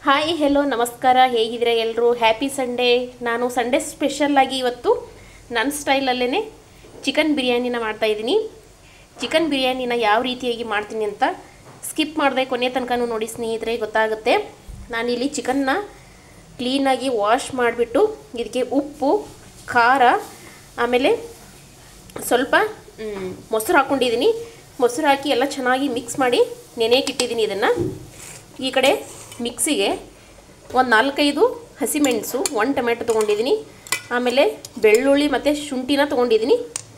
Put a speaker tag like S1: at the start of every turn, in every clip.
S1: hi hello ನಮಸ್ಕಾರ ಹೇಗಿದ್ದೀರಾ ಎಲ್ಲರೂ ಹ್ಯಾಪಿ ಸಂಡೇ ನಾನು ಸಂಡೇ ಸ್ಪೆಷಲ್ಲಾಗಿ ಇವತ್ತು ನನ್ನ ಸ್ಟೈಲಲ್ಲೇ ಚಿಕನ್ ಬಿರಿಯಾನಿನ ಮಾಡ್ತಾಯಿದ್ದೀನಿ ಚಿಕನ್ ಬಿರಿಯಾನಿನ ಯಾವ ರೀತಿಯಾಗಿ ಮಾಡ್ತೀನಿ ಅಂತ ಸ್ಕಿಪ್ ಮಾಡಿದೆ ಕೊನೆ ತನಕನೂ ನೋಡಿ ಸ್ನೇಹಿತರೆ ಗೊತ್ತಾಗುತ್ತೆ ನಾನಿಲ್ಲಿ ಚಿಕನ್ನ ಕ್ಲೀನಾಗಿ ವಾಶ್ ಮಾಡಿಬಿಟ್ಟು ಇದಕ್ಕೆ ಉಪ್ಪು ಖಾರ ಆಮೇಲೆ ಸ್ವಲ್ಪ ಮ್, ಮೊಸರು ಹಾಕ್ಕೊಂಡಿದ್ದೀನಿ ಮೊಸರು ಹಾಕಿ ಎಲ್ಲ ಚೆನ್ನಾಗಿ ಮಿಕ್ಸ್ ಮಾಡಿ ನೆನೆಯಕ್ಕೆ ಇಟ್ಟಿದ್ದೀನಿ ಇದನ್ನು ಈ ಕಡೆ ಮಿಕ್ಸಿಗೆ ಒಂದು ನಾಲ್ಕೈದು ಹಸಿಮೆಣಸು ಒಂದು ಟೊಮೆಟೊ ತೊಗೊಂಡಿದ್ದೀನಿ ಆಮೇಲೆ ಬೆಳ್ಳುಳ್ಳಿ ಮತ್ತು ಶುಂಠಿನ ತೊಗೊಂಡಿದ್ದೀನಿ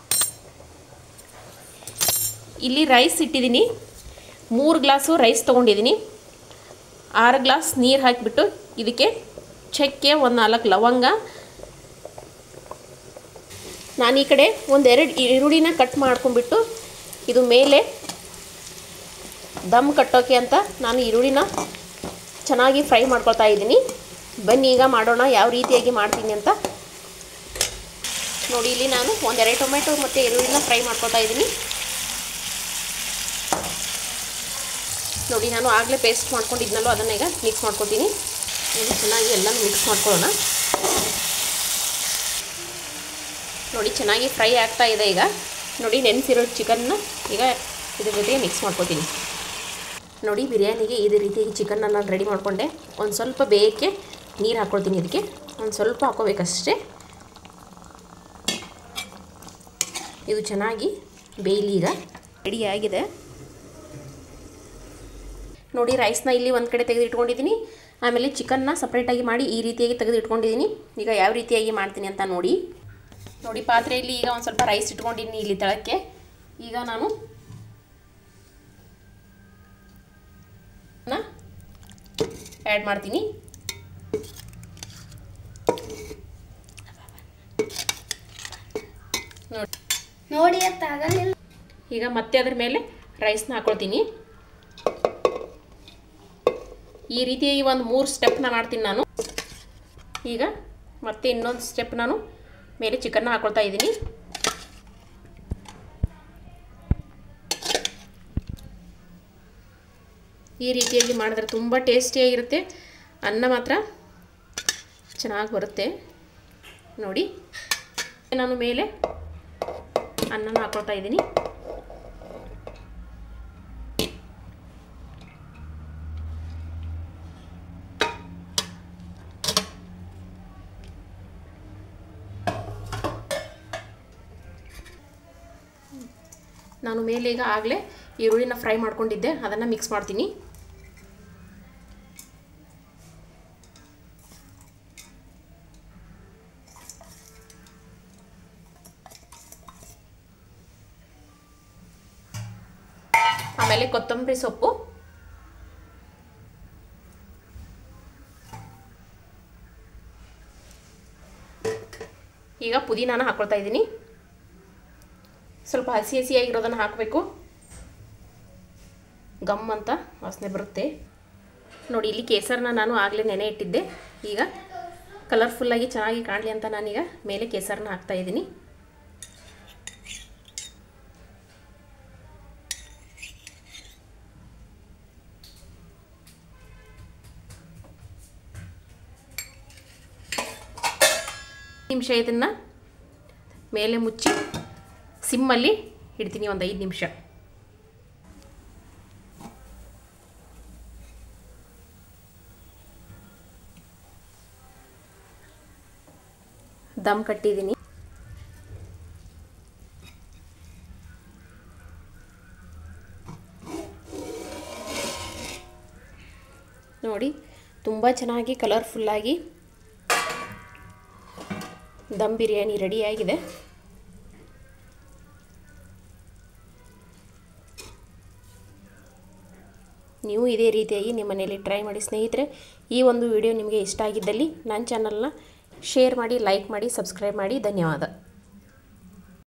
S1: ಇಲ್ಲಿ ರೈಸ್ ಇಟ್ಟಿದ್ದೀನಿ ಮೂರು ಗ್ಲಾಸು ರೈಸ್ ತೊಗೊಂಡಿದ್ದೀನಿ ಆರು ಗ್ಲಾಸ್ ನೀರು ಹಾಕಿಬಿಟ್ಟು ಇದಕ್ಕೆ ಚಕ್ಕೆ ಒಂದು ನಾಲ್ಕು ಲವಂಗ ನಾನು ಈ ಕಡೆ ಒಂದೆರಡು ಈರುಳ್ಳಿನ ಕಟ್ ಮಾಡ್ಕೊಂಡ್ಬಿಟ್ಟು ಇದು ಮೇಲೆ ದಮ್ ಕಟ್ಟೋಕೆ ಅಂತ ನಾನು ಈರುಳ್ಳಿನ ಚೆನ್ನಾಗಿ ಫ್ರೈ ಮಾಡ್ಕೊಳ್ತಾ ಇದ್ದೀನಿ ಬನ್ನಿ ಈಗ ಮಾಡೋಣ ಯಾವ ರೀತಿಯಾಗಿ ಮಾಡ್ತೀನಿ ಅಂತ ನೋಡಿ ಇಲ್ಲಿ ನಾನು ಒಂದೆರಡು ಟೊಮೆಟೊ ಮತ್ತು ಈರುಳ್ಳಿನ ಫ್ರೈ ಮಾಡ್ಕೊಳ್ತಾ ಇದ್ದೀನಿ ನೋಡಿ ನಾನು ಆಗಲೇ ಪೇಸ್ಟ್ ಮಾಡ್ಕೊಂಡಿದ್ನಲ್ಲೋ ಅದನ್ನು ಈಗ ಮಿಕ್ಸ್ ಮಾಡ್ಕೊತೀನಿ ನೋಡಿ ಚೆನ್ನಾಗಿ ಎಲ್ಲನೂ ಮಿಕ್ಸ್ ಮಾಡ್ಕೊಳ್ಳೋಣ ನೋಡಿ ಚೆನ್ನಾಗಿ ಫ್ರೈ ಆಗ್ತಾ ಇದೆ ಈಗ ನೋಡಿ ನೆನೆಸಿರೋ ಚಿಕನ್ನ ಈಗ ಇದ್ರ ಜೊತೆಗೆ ಮಿಕ್ಸ್ ಮಾಡ್ಕೊತೀನಿ ನೋಡಿ ಬಿರಿಯಾನಿಗೆ ಇದೇ ರೀತಿಯಾಗಿ ಚಿಕನ್ನ ನಾನು ರೆಡಿ ಮಾಡಿಕೊಂಡೆ ಒಂದು ಸ್ವಲ್ಪ ಬೇಯಕ್ಕೆ ನೀರು ಹಾಕ್ಕೊಳ್ತೀನಿ ಇದಕ್ಕೆ ಒಂದು ಸ್ವಲ್ಪ ಹಾಕೋಬೇಕಷ್ಟೇ ಇದು ಚೆನ್ನಾಗಿ ಬೇಯಲಿ ಈಗ ರೆಡಿಯಾಗಿದೆ ನೋಡಿ ರೈಸ್ನ ಇಲ್ಲಿ ಒಂದು ಕಡೆ ತೆಗೆದು ಇಟ್ಕೊಂಡಿದ್ದೀನಿ ಆಮೇಲೆ ಚಿಕನ್ನ ಸಪ್ರೇಟಾಗಿ ಮಾಡಿ ಈ ರೀತಿಯಾಗಿ ತೆಗೆದು ಇಟ್ಕೊಂಡಿದ್ದೀನಿ ಈಗ ಯಾವ ರೀತಿಯಾಗಿ ಮಾಡ್ತೀನಿ ಅಂತ ನೋಡಿ ನೋಡಿ ಪಾತ್ರೆಯಲ್ಲಿ ಈಗ ಒಂದು ಸ್ವಲ್ಪ ರೈಸ್ ಇಟ್ಕೊಂಡಿದ್ದೀನಿ ಇಲ್ಲಿ ತಳಕ್ಕೆ ಈಗ ನಾನು ಆ್ಯಡ್ ಮಾಡ್ತೀನಿ ನೋಡಿ
S2: ನೋಡಿ ಅಂತ ಆಗಲಿಲ್ಲ
S1: ಈಗ ಮತ್ತೆ ಅದ್ರ ಮೇಲೆ ರೈಸ್ನ ಹಾಕೊಳ್ತೀನಿ ಈ ರೀತಿಯಾಗಿ ಒಂದು ಮೂರು ಸ್ಟೆಪ್ನ ಮಾಡ್ತೀನಿ ನಾನು ಈಗ ಮತ್ತೆ ಇನ್ನೊಂದು ಸ್ಟೆಪ್ ನಾನು ಮೇಲೆ ಚಿಕನ್ನ ಹಾಕೊಳ್ತಾ ಇದ್ದೀನಿ ಈ ರೀತಿಯಾಗಿ ಮಾಡಿದ್ರೆ ತುಂಬ ಟೇಸ್ಟಿಯಾಗಿರುತ್ತೆ ಅನ್ನ ಮಾತ್ರ ಚೆನ್ನಾಗಿ ಬರುತ್ತೆ ನೋಡಿ ನಾನು ಮೇಲೆ ಅನ್ನನ ಹಾಕೊಳ್ತಾ ಇದ್ದೀನಿ ನಾನು ಮೇಲೆ ಈಗ ಆಗಲೇ ಈರುಳ್ಳಿನ ಫ್ರೈ ಮಾಡ್ಕೊಂಡಿದ್ದೆ ಅದನ್ನು ಮಿಕ್ಸ್ ಮಾಡ್ತೀನಿ ಆಮೇಲೆ ಕೊತ್ತಂಬರಿ ಸೊಪ್ಪು ಈಗ ಪುದೀನಾನ ಹಾಕ್ಕೊಳ್ತಾ ಇದ್ದೀನಿ ಸ್ವಲ್ಪ ಹಸಿ ಹಸಿಯಾಗಿರೋದನ್ನು ಹಾಕಬೇಕು ಗಮ್ ಅಂತ ವಾಸನೆ ಬರುತ್ತೆ ನೋಡಿ ಇಲ್ಲಿ ಕೇಸರನ್ನ ನಾನು ಆಗಲೇ ನೆನೆ ಇಟ್ಟಿದ್ದೆ ಈಗ ಕಲರ್ಫುಲ್ಲಾಗಿ ಚೆನ್ನಾಗಿ ಕಾಣಲಿ ಅಂತ ನಾನೀಗ ಮೇಲೆ ಕೇಸರನ್ನ ಹಾಕ್ತಾ ಇದ್ದೀನಿ ನಿಮಿಷ ಇದನ್ನು ಮೇಲೆ ಮುಚ್ಚಿ ಸಿಮ್ಮಲ್ಲಿ ಇಡ್ತೀನಿ ಒಂದು ಐದು ನಿಮಿಷ ದಮ್ ಕಟ್ಟಿದ್ದೀನಿ ನೋಡಿ ತುಂಬ ಚೆನ್ನಾಗಿ ಕಲರ್ಫುಲ್ಲಾಗಿ ದಮ್ ಬಿರಿಯಾನಿ ರೆಡಿಯಾಗಿದೆ ನೀವು ಇದೇ ರೀತಿಯಾಗಿ ನಿಮ್ಮ ಮನೆಯಲ್ಲಿ ಟ್ರೈ ಮಾಡಿ ಸ್ನೇಹಿತರೆ ಈ ಒಂದು ವಿಡಿಯೋ ನಿಮಗೆ ಇಷ್ಟ ಆಗಿದ್ದಲ್ಲಿ ನನ್ನ ಚಾನಲ್ನ ಶೇರ್ ಮಾಡಿ ಲೈಕ್ ಮಾಡಿ ಸಬ್ಸ್ಕ್ರೈಬ್ ಮಾಡಿ ಧನ್ಯವಾದ